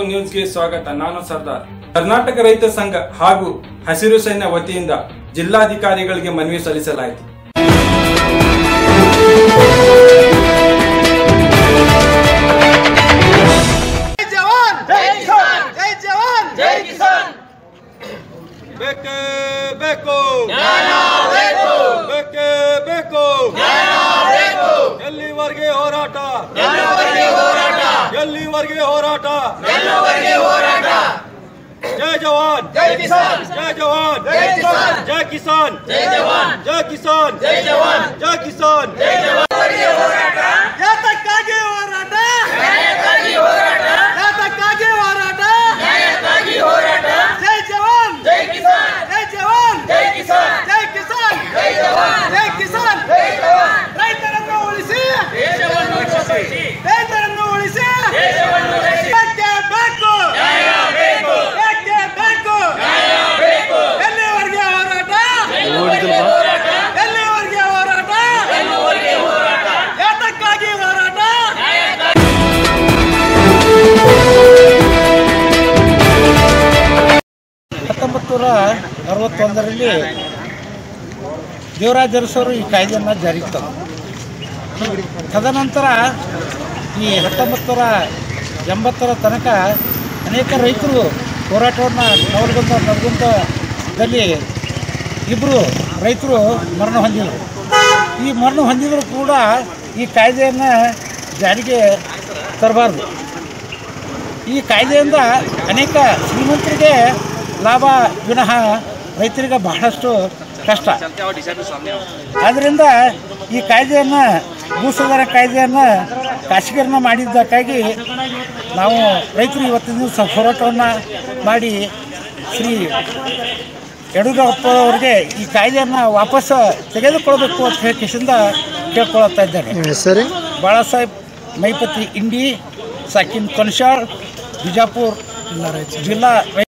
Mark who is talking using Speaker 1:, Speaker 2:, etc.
Speaker 1: ನ್ಯೂಸ್ಗೆ ಸ್ವಾಗತ ನಾನು ಸರ್ದಾರ್ ಕರ್ನಾಟಕ ರೈತ ಸಂಘ ಹಾಗೂ ಹಸಿರು ಸೈನ್ಯ ವತಿಯಿಂದ ಜಿಲ್ಲಾಧಿಕಾರಿಗಳಿಗೆ ಮನವಿ ಸಲ್ಲಿಸಲಾಯಿತು
Speaker 2: ಜೈ ಜವಾನ್ ಜೈ ಕಿಸಾನ್ ಜೈ ಜವಾನ್ ಜೈ ಕಿಸಾನ್
Speaker 3: ಬೇಕೇ ಬೇಕು
Speaker 2: ನ್ಯಾಯ ಬೇಕು
Speaker 3: ಬೇಕೇ ಬೇಕು
Speaker 2: ನ್ಯಾಯ ಬೇಕು
Speaker 3: ಎಲ್ಲಿವರೆಗೆ ಹೋರಾಟ
Speaker 2: ಎಲ್ಲವರಿಗೆ ಹೋರಾಟ
Speaker 3: ಎಲ್ಲಿವರೆಗೆ ಹೋರಾಟ
Speaker 2: ಎಲ್ಲವರಿಗೆ ಹೋರಾಟ
Speaker 3: ಜೈ ಜವಾನ್
Speaker 2: ಜೈ ಕಿಸಾನ್
Speaker 3: ಜೈ ಜವಾನ್
Speaker 2: ಜೈ ಕಿಸಾನ್
Speaker 3: ಜೈ ಕಿಸಾನ್
Speaker 2: ಜೈ ಜವಾನ್
Speaker 3: ಜೈ ಕಿಸಾನ್
Speaker 2: ಜೈ ಜವಾನ್
Speaker 3: ಜೈ ಕಿಸಾನ್
Speaker 2: ಜೈ ಜವಾನ್ವರಿಗೆ ಹೋರಾಟ
Speaker 3: ಯಾತಕ್ಕಾಗಿ ಹೋರಾಟ
Speaker 2: ನ್ಯಾಯಕ್ಕಾಗಿ ಹೋರಾಟ
Speaker 3: ಯಾತಕ್ಕಾಗಿ ಹೋರಾಟ
Speaker 2: ನ್ಯಾಯಕ್ಕಾಗಿ ಹೋರಾಟ
Speaker 3: ಜೈ ಜವಾನ್
Speaker 2: ಜೈ ಕಿಸಾನ್
Speaker 3: ಜೈ ಜವಾನ್
Speaker 2: ಜೈ ಕಿಸಾನ್
Speaker 3: ಜೈ ಕಿಸಾನ್
Speaker 2: ಜೈ ಜವಾನ್
Speaker 3: ಜೈ ಕಿಸಾನ್
Speaker 2: ಜೈ ಜವಾನ್
Speaker 3: ರೈತರನ್ನು ಉಳಿಸಿ
Speaker 2: ದೇಶವನ್ನು ರಕ್ಷಿಸಿ
Speaker 3: ರೈತರನ್ನು ಉಳಿಸಿ
Speaker 2: ದೇಶವನ್ನು ರಕ್ಷಿಸಿ
Speaker 3: ಬೇಕೇ ಬೇಕು
Speaker 2: ನ್ಯಾಯ ಬೇಕು
Speaker 3: ಬೇಕೇ ಬೇಕು
Speaker 2: ನ್ಯಾಯ ಬೇಕು
Speaker 3: ಎಲ್ಲಿವರೆಗೆ ಹೋರಾಟ
Speaker 2: ಎಲ್ಲವರಿಗೆ ಹೋರಾಟ
Speaker 3: ಎಲ್ಲಿವರೆಗೆ ಹೋರಾಟ
Speaker 2: ಎಲ್ಲವರಿಗೆ ಹೋರಾಟ
Speaker 3: ಯಾತಕ್ಕಾಗಿ ಹೋರಾಟ
Speaker 2: ನ್ಯಾಯಕ್ಕಾಗಿ
Speaker 4: ಹತ್ತೊಂಬತ್ತು ನೂರ ಅರವತ್ತೊಂದರಲ್ಲಿ ದೇವರಾಜ ಅರಸರು ಈ ಕಾಯ್ದೆಯನ್ನು ಜಾರಿಗೆ ತಂದರು ತದನಂತರ ಈ ಹತ್ತೊಂಬತ್ತು ನೂರ ಎಂಬತ್ತರ ತನಕ ಅನೇಕ ರೈತರು ಹೋರಾಟವನ್ನು ನವಲಗುಂದ ನರಗುಂದದಲ್ಲಿ ಇಬ್ಬರು ರೈತರು ಮರಣ ಹೊಂದಿದರು ಈ ಮರಣ ಹೊಂದಿದರೂ ಕೂಡ ಈ ಕಾಯ್ದೆಯನ್ನು ಜಾರಿಗೆ ತರಬಾರ್ದು ಈ ಕಾಯ್ದೆಯಿಂದ ಅನೇಕ ಶ್ರೀಮಂತರಿಗೆ ಲಾಭ ವಿನಃ ರೈತರಿಗೆ ಬಹಳಷ್ಟು ಕಷ್ಟ ಆದ್ದರಿಂದ ಈ ಕಾಯ್ದೆಯನ್ನು ಭೂಸುಧಾರ ಕಾಯ್ದೆಯನ್ನು ಖಾಸಗೀಕರಣ ಮಾಡಿದ್ದಕ್ಕಾಗಿ ನಾವು ರೈತರು ಇವತ್ತಿನ ದಿವಸ ಹೋರಾಟವನ್ನು ಮಾಡಿ ಶ್ರೀ ಯಡಿಯೂರಪ್ಪ ಅವರಿಗೆ ಈ ಕಾಯ್ದೆಯನ್ನು ವಾಪಸ್ ತೆಗೆದುಕೊಳ್ಬೇಕು ಅಂತ ಹೇಳಿ ಕಿಸಿಂದ ಕೇಳ್ಕೊಳ್ತಾ ಇದ್ದೇನೆ
Speaker 5: ಸರಿ
Speaker 4: ಬಾಳಾಸಾಹೇಬ್ ಮೈಪತಿ ಇಂಡಿ ಸಾಕಿನ್ ಕನ್ಶಾಳ್ ಬಿಜಾಪುರ್ ಜಿಲ್ಲಾ